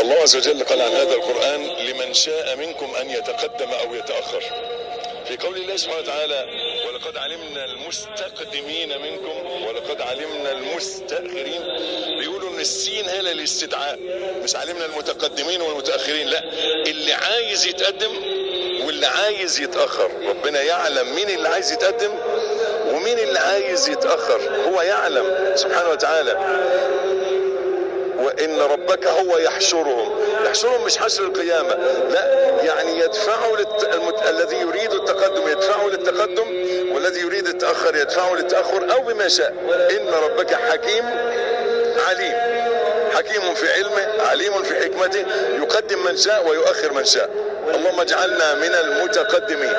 الله عز وجل قال عن هذا القرآن لمن شاء منكم أن يتقدم أو يتأخر في قول الله سبحانه وتعالى ولقد علمنا المستقدمين منكم ولقد علمنا المستأخرين بيقولوا ان السين هي للاستدعاء مش علمنا المتقدمين والمتأخرين لا اللي عايز يتقدم واللي عايز يتأخر ربنا يعلم مين اللي عايز يتقدم ومين اللي عايز يتأخر هو يعلم سبحانه وتعالى وان ربك هو يحشرهم يحشرهم مش حشر القيامة لا يعني يدفعه للت... المت... الذي يريد التقدم يدفعه للتقدم والذي يريد التأخر يدفعه للتأخر او بما شاء ان ربك حكيم عليم حكيم في علمه عليم في حكمته يقدم من شاء ويؤخر من شاء اللهم اجعلنا من المتقدمين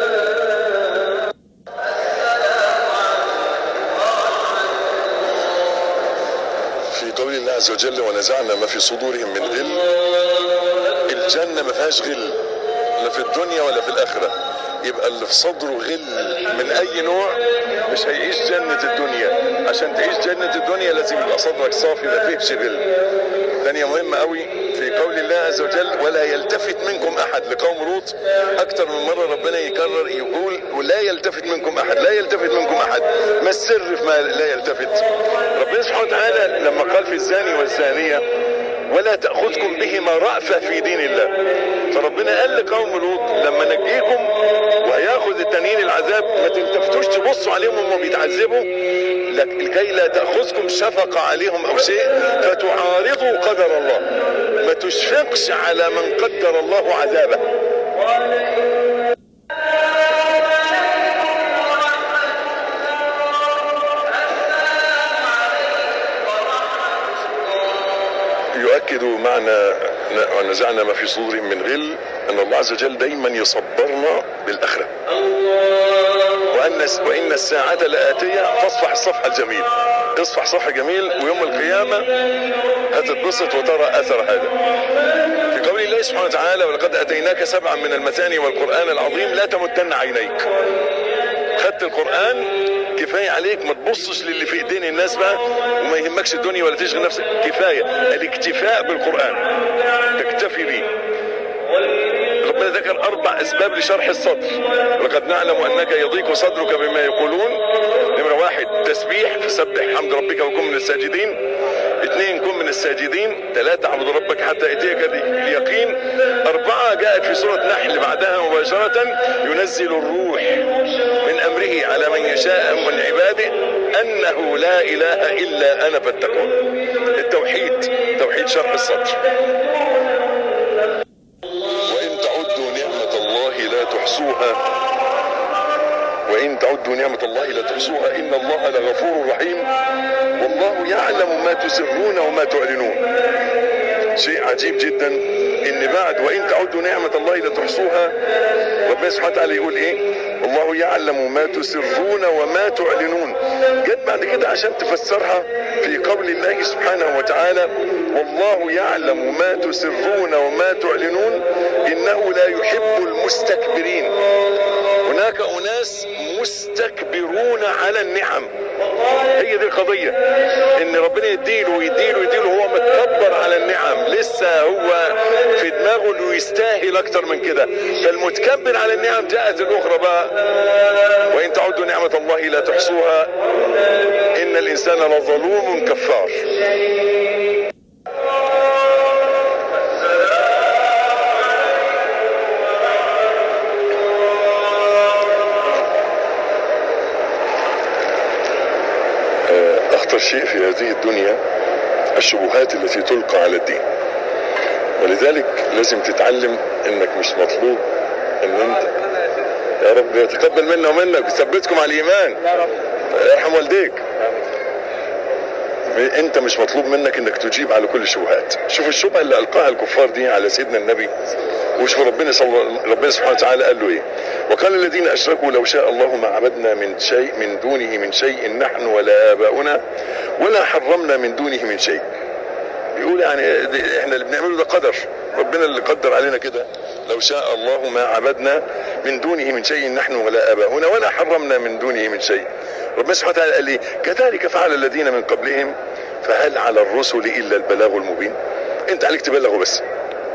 في قول الله عز وجل ونزعنا ما في صدورهم من غل الجنة ما فيهاش غل لا في الدنيا ولا في الآخرة يبقى اللي في صدره غل من أي نوع مش هيعيش جنة الدنيا عشان تعيش جنة الدنيا لازم يبقى صدرك صافي ما فيهش غل ثانية مهمة قوي في قول الله عز وجل ولا يلتفت منكم أحد لقوم لوط أكثر من مرة ربنا يكرر يقول ولا يلتفت منكم أحد لا يلتفت منكم أحد ما السر في ما لا يلتفت ربنا سبحانه وتعالى لما قال في الزاني والزانية ولا تأخذكم بهما رأفة في دين الله فربنا قال لقوم لوط لما نجيكم وهياخذ التانيين العذاب ما تلتفتوش تبصوا عليهم وهم بيتعذبوا لكي لا تأخذكم شفقة عليهم أو شيء فتعارضوا قدر الله ما تشفقش على من قدر الله عذابه يؤكد معنى ونزعنا ما في صدورهم من غل ان الله عز وجل دايما يصبرنا بالاخره وان وان الساعه لاتيه فاصفح الصفح الجميل اصفح صفح جميل ويوم القيامه هتتبسط وترى اثر هذا في قول الله سبحانه وتعالى ولقد اتيناك سبعا من المثاني والقران العظيم لا تمدن عينيك خدت القران كفايه عليك ما تبصش للي في ايدين الناس بقى وما يهمكش الدنيا ولا تشغل نفسك كفايه الاكتفاء بالقران تكتفي به ربنا ذكر اربع اسباب لشرح الصدر لقد نعلم انك يضيق صدرك بما يقولون نمره واحد تسبيح فسبح حمد ربك وكن من الساجدين اثنين كن من الساجدين ثلاثة اعبد ربك حتى يأتيك اليقين أربعة جاءت في سورة نحل بعدها مباشرة ينزل الروح من أمره على من يشاء من عباده أنه لا إله إلا أنا فاتقون التوحيد توحيد شرح الصدر وإن تعدوا نعمة الله لا تحصوها وإن تعدوا نعمة الله لا تحصوها إن الله لغفور رحيم والله يعلم ما تسرون وما تعلنون شيء عجيب جدا ان بعد وان تعدوا نعمة الله لا تحصوها ربنا سبحانه وتعالى يقول ايه الله يعلم ما تسرون وما تعلنون جت بعد كده عشان تفسرها في قول الله سبحانه وتعالى والله يعلم ما تسرون وما تعلنون انه لا يحب المستكبرين هناك اناس مستكبرون على النعم هي دي القضية ان ربنا يديله ويديله ويديله هو متكبر على النعم لسه هو في دماغه انه يستاهل اكتر من كده فالمتكبر على النعم جاءت الاخرى بقى وان تعدوا نعمة الله لا تحصوها ان الانسان لظلوم كفار اخطر شيء في هذه الدنيا الشبهات التي تلقى على الدين ولذلك لازم تتعلم انك مش مطلوب ان انت يا رب يتقبل منا ومنك ويثبتكم على الايمان يرحم والديك انت مش مطلوب منك انك تجيب على كل الشبهات شوف الشبهه اللي القاها الكفار دي على سيدنا النبي وشوف ربنا صلى ربنا سبحانه وتعالى قال له ايه وقال الذين اشركوا لو شاء الله ما عبدنا من شيء من دونه من شيء نحن ولا اباؤنا ولا حرمنا من دونه من شيء بيقول يعني احنا اللي بنعمله ده قدر ربنا اللي قدر علينا كده لو شاء الله ما عبدنا من دونه من شيء نحن ولا اباؤنا ولا حرمنا من دونه من شيء ربنا سبحانه وتعالى قال لي كذلك فعل الذين من قبلهم فهل على الرسل الا البلاغ المبين انت عليك تبلغه بس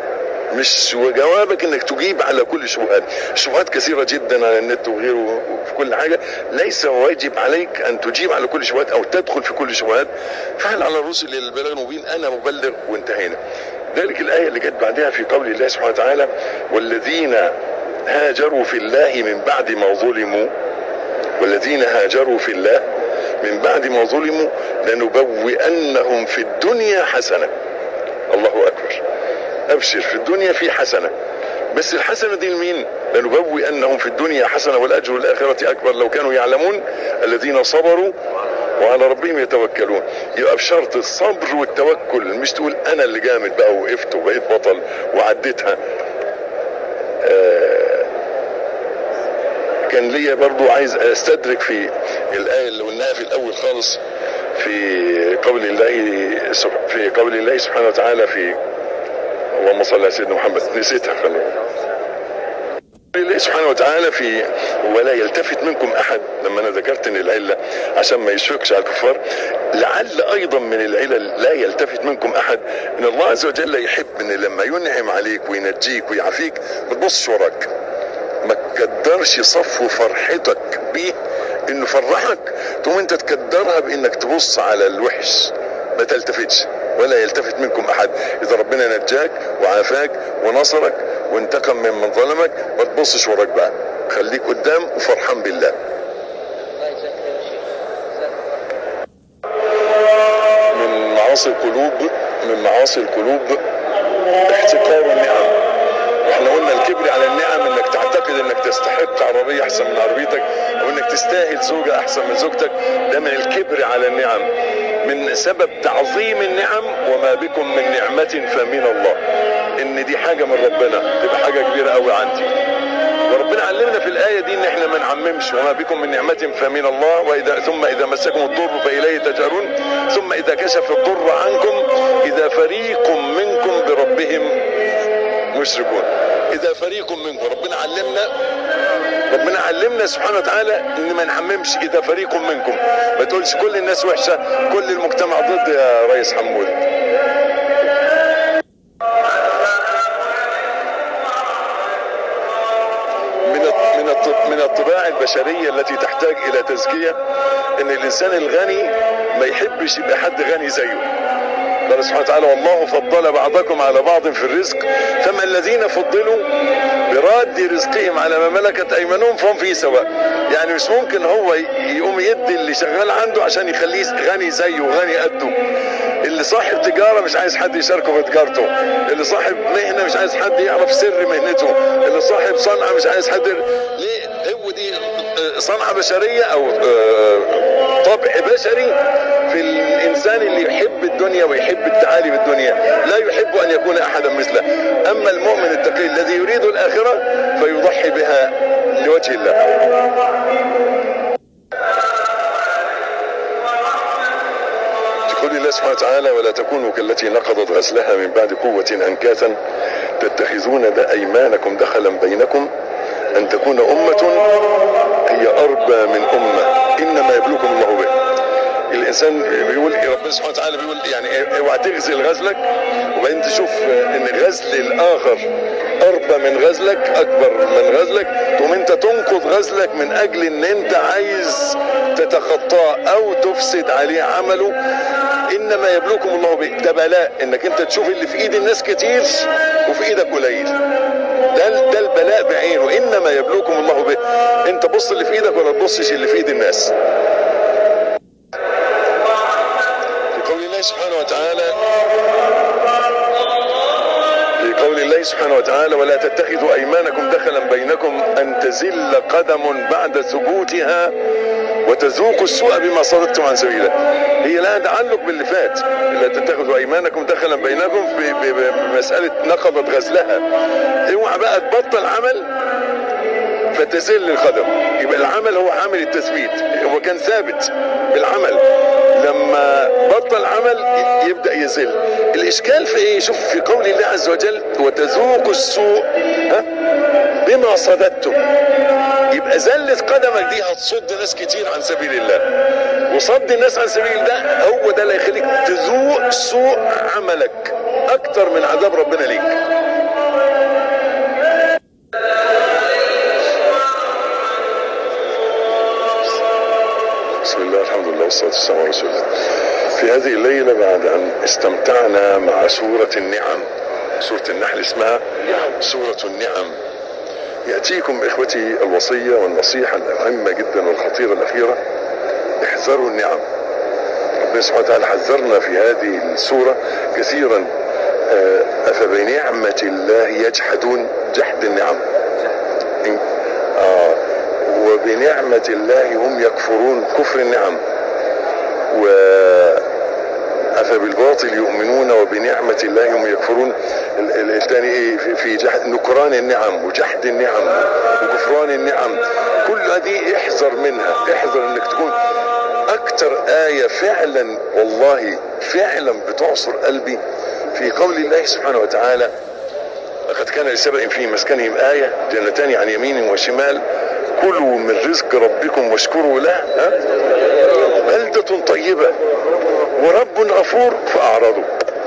مش وجوابك انك تجيب على كل الشبهات الشبهات كثيرة جدا على النت وغيره وفي كل حاجة ليس واجب عليك ان تجيب على كل الشبهات او تدخل في كل الشبهات فهل على الرسل البلاغ المبين انا مبلغ وانتهينا ذلك الآية اللي جت بعدها في قول الله سبحانه وتعالى والذين هاجروا في الله من بعد ما ظلموا والذين هاجروا في الله من بعد ما ظلموا لنبوئنهم في الدنيا حسنة الله أكبر أبشر في الدنيا في حسنة بس الحسنة دي لمين لنبوئنهم في الدنيا حسنة والأجر الآخرة أكبر لو كانوا يعلمون الذين صبروا وعلى ربهم يتوكلون يبقى بشرط الصبر والتوكل مش تقول انا اللي جامد بقى وقفت وبقيت بطل وعديتها آه كان ليا برضو عايز استدرك في الايه اللي قلناها في الاول خالص في قول الله في قول الله سبحانه وتعالى في اللهم صل على سيدنا محمد نسيتها خلونا الله سبحانه وتعالى في ولا يلتفت منكم احد لما انا ذكرت ان العله عشان ما يشفقش على الكفار لعل ايضا من العلل لا يلتفت منكم احد ان الله عز وجل يحب ان لما ينعم عليك وينجيك ويعافيك ما تبصش وراك ما تكدرش صفو فرحتك بيه انه فرحك تقوم انت تكدرها بانك تبص على الوحش ما تلتفتش ولا يلتفت منكم احد اذا ربنا نجاك وعافاك ونصرك وانتقم من من ظلمك ما تبصش وراك بقى خليك قدام وفرحان بالله من معاصي القلوب من معاصي القلوب احتقار النعم احنا قلنا الكبر على النعم انك تعتقد انك تستحق عربية احسن من عربيتك او انك تستاهل زوجة احسن من زوجتك ده من الكبر على النعم من سبب تعظيم النعم وما بكم من نعمة فمن الله ان دي حاجة من ربنا تبقى حاجة كبيرة قوي عندي وربنا علمنا في الآية دي ان احنا ما نعممش وما بكم من نعمة فمن الله واذا ثم اذا مسكم الضر فإليه تجأرون ثم اذا كشف الضر عنكم اذا فريق منكم بربهم مشركون اذا فريق منكم ربنا علمنا ربنا علمنا سبحانه وتعالى ان ما نعممش اذا فريق منكم ما تقولش كل الناس وحشة كل المجتمع ضد يا ريس حمود من من من الطباع البشرية التي تحتاج الى تزكية ان الانسان الغني ما يحبش يبقى حد غني زيه قال سبحانه وتعالى والله فضل بعضكم على بعض في الرزق فما الذين فضلوا براد رزقهم على ما ملكت ايمانهم فهم فيه سواء يعني مش ممكن هو يقوم يدي اللي شغال عنده عشان يخليه غني زيه وغني قده اللي صاحب تجارة مش عايز حد يشاركه في تجارته اللي صاحب مهنة مش عايز حد يعرف سر مهنته اللي صاحب صنعة مش عايز حد ليه هو دي صنعة بشرية او طبع بشري في الانسان اللي يحب الدنيا ويحب التعالي بالدنيا لا يحب ان يكون احدا مثله اما المؤمن التقي الذي يريد الاخرة فيضحي بها لوجه الله يقول الله سبحانه وتعالى ولا تكونوا كالتي نقضت غزلها من بعد قوة أنكاثا تتخذون ده أيمانكم دخلا بينكم أن تكون أمة هي أربى من أمة إنما يبلوكم الله به الإنسان بيقول ربنا سبحانه وتعالى بيقول يعني اوعى تغزل غزلك وبعدين تشوف إن غزل الآخر أربى من غزلك أكبر من غزلك تقوم أنت تنقض غزلك من أجل إن أنت عايز تتخطاه أو تفسد عليه عمله انما يبلوكم الله به ده بلاء انك انت تشوف اللي في ايد الناس كتير وفي ايدك قليل ده ده البلاء بعينه انما يبلوكم الله به انت بص اللي في ايدك ولا تبصش اللي في ايد الناس في قول الله سبحانه وتعالى في قول الله سبحانه وتعالى ولا تتخذوا ايمانكم دخلا بينكم ان تزل قدم بعد ثبوتها وتذوقوا السوء بما صددتم عن سبيله هي لها تعلق باللي فات لا تتخذوا ايمانكم دخلا بينكم بمسألة نقضت غزلها اوعى بقى تبطل عمل فتزل القدم يبقى العمل هو عامل التثبيت هو كان ثابت بالعمل لما بطل عمل يبدأ يزل الاشكال في ايه شوف في قول الله عز وجل وتذوقوا السوء ها بما صددتم يبقى زلة قدمك دي هتصد ناس كتير عن سبيل الله وصد الناس عن سبيل ده هو ده اللي يخليك تذوق سوء عملك اكتر من عذاب ربنا ليك في هذه الليلة بعد أن استمتعنا مع سورة النعم سورة النحل اسمها سورة النعم يأتيكم إخوتي الوصية والنصيحة الهامة جدا والخطيرة الأخيرة احذروا النعم ربنا سبحانه وتعالى حذرنا في هذه السورة كثيرا أفبنعمة الله يجحدون جحد النعم آه وبنعمة الله هم يكفرون كفر النعم و أفبالباطل يؤمنون وبنعمة الله هم يكفرون الثاني ايه في جحد نكران النعم وجحد النعم وكفران النعم كل هذه احذر منها احذر انك تكون اكتر آية فعلا والله فعلا بتعصر قلبي في قول الله سبحانه وتعالى لقد كان لسبأ في مسكنهم آية جنتان عن يمين وشمال كلوا من رزق ربكم واشكروا له ها بلدة طيبة ورب غفور فأعرضوا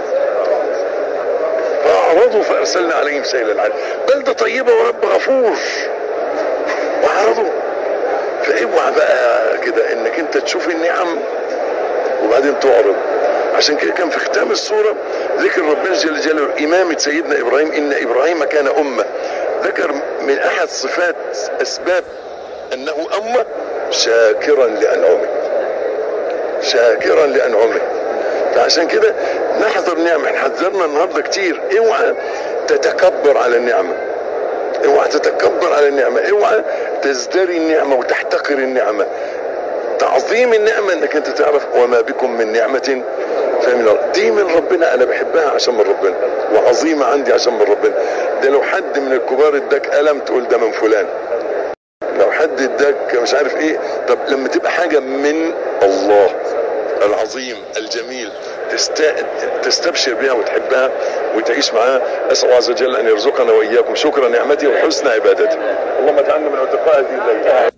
فأعرضوا فأرسلنا عليهم سيل العلم بلدة طيبة ورب غفور وأعرضوا فاوعى بقى كده انك انت تشوف النعم وبعدين تعرض عشان كده كان في ختام السورة ذكر ربنا جل جلاله إمامة سيدنا إبراهيم إن إبراهيم كان أمة ذكر من أحد صفات أسباب أنه أمة شاكرا لأنعمه شاكرا لأنعمه فعشان كده نحذر نعمة احنا حذرنا النهاردة كتير اوعى تتكبر على النعمة اوعى تتكبر على النعمة اوعى تزدري النعمة وتحتقر النعمة تعظيم النعمة انك انت تعرف وما بكم من نعمة فمن دي من ربنا انا بحبها عشان من ربنا وعظيمة عندي عشان من ربنا ده لو حد من الكبار اداك قلم تقول ده من فلان لو حد اداك مش عارف ايه طب لما تبقى حاجة من الله العظيم الجميل تستبشر بها وتحبها وتعيش معها اسال الله عز وجل ان يرزقنا واياكم شكر نعمته وحسن عبادته اللهم اجعلنا من اتقاء هذه الليله